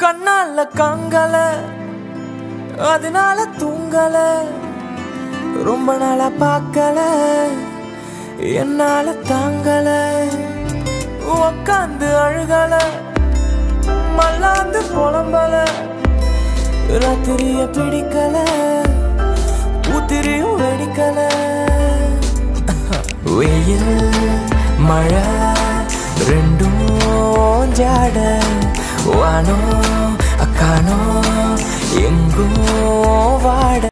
கண்ணால காங்கல அதனால தூங்கல ரொம்ப நாளா பார்க்கல என்னால தாங்கல உக்காந்து அழுகல மல்லாந்து புலம்பல ராத்திரிய பிடிக்கல ஊத்திரியும் வெடிக்கல வெயில் மழை ரெண்டும் ஜாட வானோ அக்கானோ எங்கோ வாட